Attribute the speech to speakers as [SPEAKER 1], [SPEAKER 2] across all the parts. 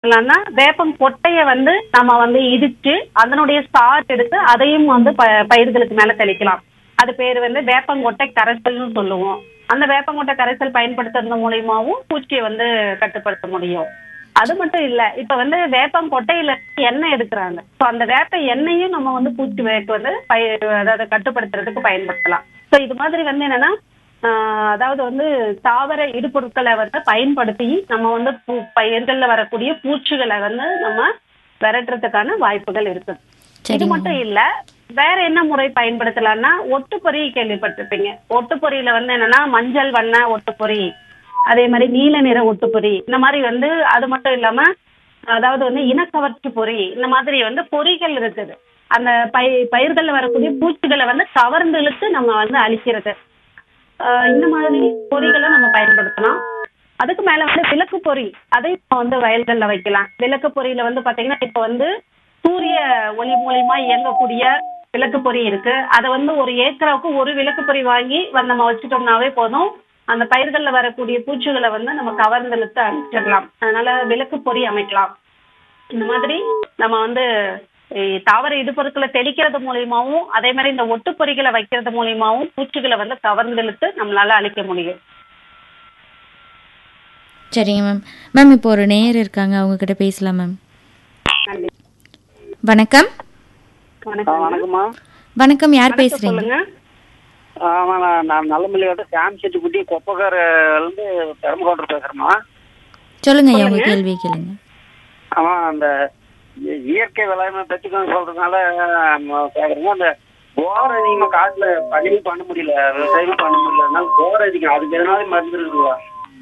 [SPEAKER 1] பயன்படுத்தலாம்னா வேப்பம் கொட்டைய வந்து நம்ம வந்து இடிச்சு அதனுடைய சாறு எடுத்து அதையும் வந்து ப- பயிர்களுக்கு மேல தெளிக்கலாம் அது பேர் வந்து வேப்பங்கொட்டை கரைசல்னு சொல்லுவோம் அந்த வேப்பங்கொட்டை கரைசல் பயன்படுத்துறது மூலியமாவும் பூச்சியை வந்து கட்டுப்படுத்த முடியும் அது மட்டும் இல்ல இப்ப வந்து வேப்பம் கொட்டையில எண்ணெய் எடுக்கிறாங்க ஸோ அந்த வேப்ப எண்ணெயும் நம்ம வந்து பூச்சி வேக்கு வந்து பய அதாவது கட்டுப்படுத்துறதுக்கு பயன்படுத்தலாம் ஸோ இது மாதிரி வந்து என்னன்னா ஆஹ் அதாவது வந்து தாவர இடுபொருட்களை வந்து பயன்படுத்தி நம்ம வந்து பூ பயிர்கள்ல வரக்கூடிய பூச்சிகளை வந்து நம்ம விரட்டுறதுக்கான வாய்ப்புகள் இருக்கு இது
[SPEAKER 2] சரிங்க
[SPEAKER 1] மட்டும் இல்ல வேற என்ன முறை பயன்படுத்தலாம்னா ஒட்டுப்பொறி கேள்விப்பட்டிருப்பீங்க ஒட்டுப்பொறியில வந்து என்னன்னா மஞ்சள் வண்ண ஒட்டுப்பொறி அதே மாதிரி நீல நிற ஒட்டுப்பொறி இந்த மாதிரி வந்து அது மட்டும் இல்லாம அதாவது வந்து இனக்கவர்ச்சி பொறி இந்த மாதிரி வந்து பொறிகள் இருக்குது அந்த பய பயிர்கள்ல வரக்கூடிய பூச்சிகளை வந்து கவர்ந்து இழுத்து நம்ம வந்து அழிக்கிறது ஆஹ் இந்த மாதிரி பொறிகளை நம்ம பயன்படுத்தலாம் அதுக்கு மேல வந்து விளக்கு பொறி அதை இப்ப வந்து வயல்கள்ல வைக்கலாம் விளக்கு பொறியில வந்து பாத்தீங்கன்னா இப்ப வந்து சூரிய ஒளி மூலியமா இயங்கக்கூடிய விளக்கு பொறி இருக்கு அதை வந்து ஒரு ஏக்கராவுக்கு ஒரு விளக்கு பொறி வாங்கி வந்து நம்ம வச்சுட்டோம்னாவே போதும் அந்த பயிர்கள்ல வரக்கூடிய பூச்சிகளை வந்து நம்ம கவர்ந்தெழுத்து அழிச்சிடலாம் அதனால விளக்கு பொறி அமைக்கலாம் இந்த மாதிரி நம்ம வந்து eh, தாவர இடுபொருட்களை தெளிக்கிறது மூலியமாவும் அதே மாதிரி இந்த ஒட்டுப்பொறிகளை வைக்கிறது மூலியமாவும் பூச்சிகளை வந்து கவர்ந்தெழுத்து நம்மளால அழிக்க முடியும்
[SPEAKER 2] சரிங்க மேம் மேம் இப்போ ஒரு நேயர் இருக்காங்க அவங்க கிட்ட பேசலாம் மேம்
[SPEAKER 1] நன்றி
[SPEAKER 2] வணக்கம்
[SPEAKER 3] ஆ,
[SPEAKER 1] வணக்கம்
[SPEAKER 3] வணக்கம்மா
[SPEAKER 2] வணக்கம் யார்
[SPEAKER 1] வணக்கம்
[SPEAKER 2] பேசுறீங்க
[SPEAKER 1] சொல்லுங்க
[SPEAKER 3] ஆமா நான் நான் நல்லமல்லியோட சாம் செட்டிக்குட்டி கொப்பக்காரிலேருந்து பெரம்பகவுண்டர் பேசுகிறேம்மா
[SPEAKER 2] சொல்லுங்க ஐயா உங்க கேள்வி கேளுங்க
[SPEAKER 3] ஆமா அந்த இ- இயற்கை விளையாமை பற்றி கொஞ்சம் சொல்றதுனால கேட்குறேங்க அந்த போர் அதிகமாக காட்டில் பதிவு பண்ண முடியல விவசாயமும் பண்ண முடியல அதனால போர் அதிகம் அதுக்கு எதனால மருந்து இருக்குங்களா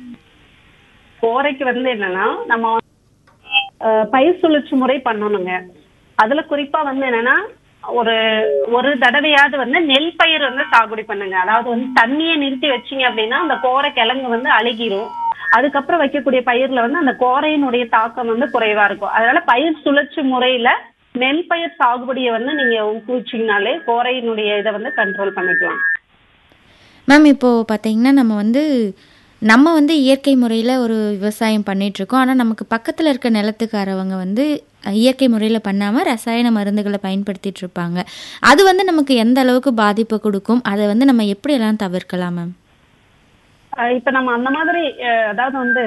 [SPEAKER 1] கோரைக்கு வந்து என்னன்னா நம்ம அஹ், பயிர் சுழற்சி முறை பண்ணணுங்க அதுல குறிப்பா வந்து என்னன்னா ஒரு ஒரு தடவையாவது வந்து நெல் பயிர் வந்து சாகுபடி பண்ணுங்க அதாவது வந்து தண்ணியை நிறுத்தி வச்சீங்க அப்படின்னா அந்த கோரை கிழங்கு வந்து அழுகிரும் அதுக்கப்புறம் வைக்கக்கூடிய பயிர்ல வந்து அந்த கோரையினுடைய தாக்கம் வந்து குறைவா இருக்கும் அதனால பயிர் சுழற்சி முறையில நெல் பயிர் சாகுபடியை வந்து நீங்க ஊக்குவிச்சீங்கனாலே கோரையினுடைய இதை வந்து கண்ட்ரோல் பண்ணிக்கலாம்
[SPEAKER 2] மேம் இப்போ பார்த்தீங்கன்னா நம்ம வந்து நம்ம வந்து இயற்கை முறையில் ஒரு விவசாயம் பண்ணிட்டு இருக்கோம் ஆனால் நமக்கு பக்கத்தில் இருக்க நிலத்துக்காரவங்க வந்து அஹ், இயற்கை முறையில் பண்ணாமல் ரசாயன மருந்துகளை பயன்படுத்திட்டு இருப்பாங்க அது வந்து நமக்கு எந்த அளவுக்கு பாதிப்பு கொடுக்கும் அதை வந்து நம்ம எப்படியெல்லாம் தவிர்க்கலாம் மேம்
[SPEAKER 1] அஹ் இப்ப நம்ம அந்த மாதிரி அஹ் அதாவது வந்து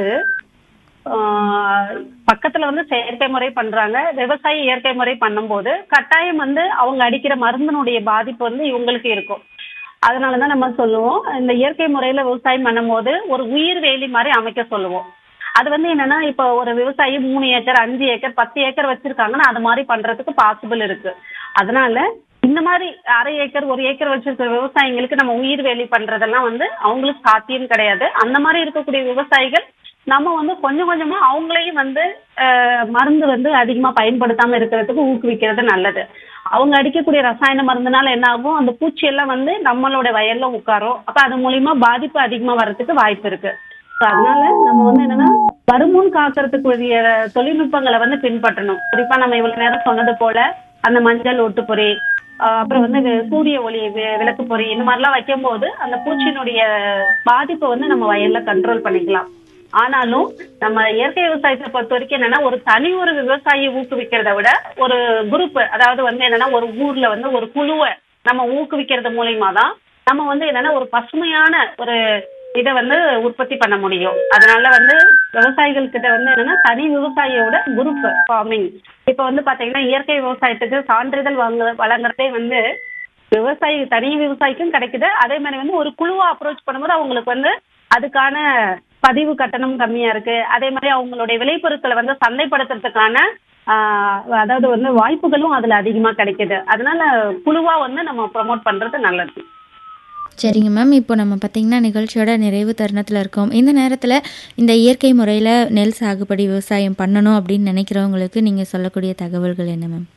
[SPEAKER 1] ஆஹ் பக்கத்துல வந்து செயற்கை முறை பண்றாங்க விவசாயி இயற்கை முறை பண்ணும்போது கட்டாயம் வந்து அவங்க அடிக்கிற மருந்தினுடைய பாதிப்பு வந்து இவங்களுக்கு இருக்கும் அதனாலதான் நம்ம சொல்லுவோம் இந்த இயற்கை முறையில விவசாயம் பண்ணும்போது ஒரு உயிர் வேலி மாதிரி அமைக்க சொல்லுவோம் அது வந்து என்னன்னா இப்போ ஒரு விவசாயி மூணு ஏக்கர் அஞ்சு ஏக்கர் பத்து ஏக்கர் வச்சிருக்காங்கன்னா அது மாதிரி பண்றதுக்கு பாசிபிள் இருக்கு அதனால இந்த மாதிரி அரை ஏக்கர் ஒரு ஏக்கர் வச்சிருக்கிற விவசாயிங்களுக்கு நம்ம உயிர் வேலி பண்றதெல்லாம் வந்து அவங்களுக்கு சாத்தியம் கிடையாது அந்த மாதிரி இருக்கக்கூடிய விவசாயிகள் நம்ம வந்து கொஞ்சம் கொஞ்சமா அவங்களையும் வந்து அஹ், மருந்து வந்து அதிகமா பயன்படுத்தாம இருக்கிறதுக்கு ஊக்குவிக்கிறது நல்லது அவங்க அடிக்கக்கூடிய ரசாயன மருந்துனால என்ன ஆகும் அந்த பூச்சி எல்லாம் வந்து நம்மளோட வயல்ல உட்காரும் அப்ப அது மூலியமா பாதிப்பு அதிகமா வர்றதுக்கு வாய்ப்பு இருக்கு So, அதனால நம்ம வந்து என்னன்னா வருமுன் காக்கிறதுக்குரிய தொழில்நுட்பங்களை வந்து பின்பற்றணும் குறிப்பா நம்ம இவ்வளவு நேரம் சொன்னது போல அந்த மஞ்சள் ஒட்டுப்பொறி ஆஹ் அப்புறம் வந்து வி- சூரிய ஒளி வி- விளக்கு பொறி இந்த மாதிரிலாம் வைக்கும்போது அந்த பூச்சியினுடைய பாதிப்பை வந்து நம்ம வயல்ல கண்ட்ரோல் பண்ணிக்கலாம் ஆனாலும் நம்ம இயற்கை விவசாயத்தை பொறுத்த வரைக்கும் என்னன்னா ஒரு தனி ஒரு விவசாயியை ஊக்குவிக்கிறத விட ஒரு குரூப் அதாவது வந்து என்னன்னா ஒரு ஊர்ல வந்து ஒரு குழுவை நம்ம ஊக்குவிக்கிறது மூலியமா தான் நம்ம வந்து என்னன்னா ஒரு பசுமையான ஒரு இதை வந்து உற்பத்தி பண்ண முடியும் அதனால வந்து விவசாயிகள் கிட்ட வந்து என்னன்னா தனி விவசாயியோட குரூப் ஃபார்மிங் இப்ப வந்து பாத்தீங்கன்னா இயற்கை விவசாயத்துக்கு சான்றிதழ் வாங்க வழங்குறதே வந்து விவசாயி தனி விவசாயிக்கும் கிடைக்குது அதே மாதிரி வந்து ஒரு குழுவா அப்ரோச் பண்ணும்போது அவங்களுக்கு வந்து அதுக்கான பதிவு கட்டணம் கம்மியா இருக்கு அதே மாதிரி அவங்களுடைய விளைபொருட்களை வந்து சந்தைப்படுத்துறதுக்கான ஆஹ், அதாவது வந்து வாய்ப்புகளும் அதுல அதிகமா கிடைக்குது அதனால குழுவா வந்து நம்ம ப்ரோமோட் பண்றது நல்லது
[SPEAKER 2] சரிங்க மேம் இப்போ நம்ம பார்த்தீங்கன்னா நிகழ்ச்சியோட நிறைவு தருணத்தில் இருக்கோம் இந்த நேரத்தில் இந்த இயற்கை முறையில் நெல் சாகுபடி விவசாயம் பண்ணணும் அப்படின்னு நினைக்கிறவங்களுக்கு நீங்கள் சொல்லக்கூடிய தகவல்கள் என்ன மேம்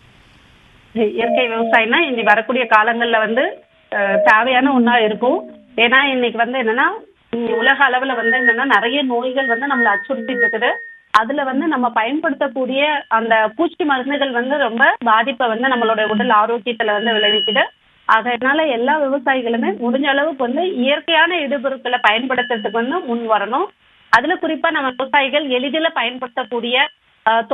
[SPEAKER 1] இயற்கை விவசாயம்னா இனி வரக்கூடிய காலங்கள்ல வந்து அஹ், தேவையான ஒண்ணா இருக்கும் ஏன்னா இன்னைக்கு வந்து என்னன்னா உம், உலக அளவுல வந்து என்னன்னா நிறைய நோய்கள் வந்து நம்மளை அச்சுறுத்திட்டு இருக்குது அதுல வந்து நம்ம பயன்படுத்தக்கூடிய அந்த பூச்சி மருந்துகள் வந்து ரொம்ப பாதிப்பை வந்து நம்மளோட உடல் ஆரோக்கியத்துல வந்து விளைவிக்குது அதனால எல்லா விவசாயிகளுமே முடிஞ்ச அளவுக்கு வந்து இயற்கையான இடுபொருட்களை பயன்படுத்துறதுக்கு வந்து முன் வரணும் அதுல குறிப்பா நம்ம விவசாயிகள் எளிதில் பயன்படுத்தக்கூடிய அஹ்,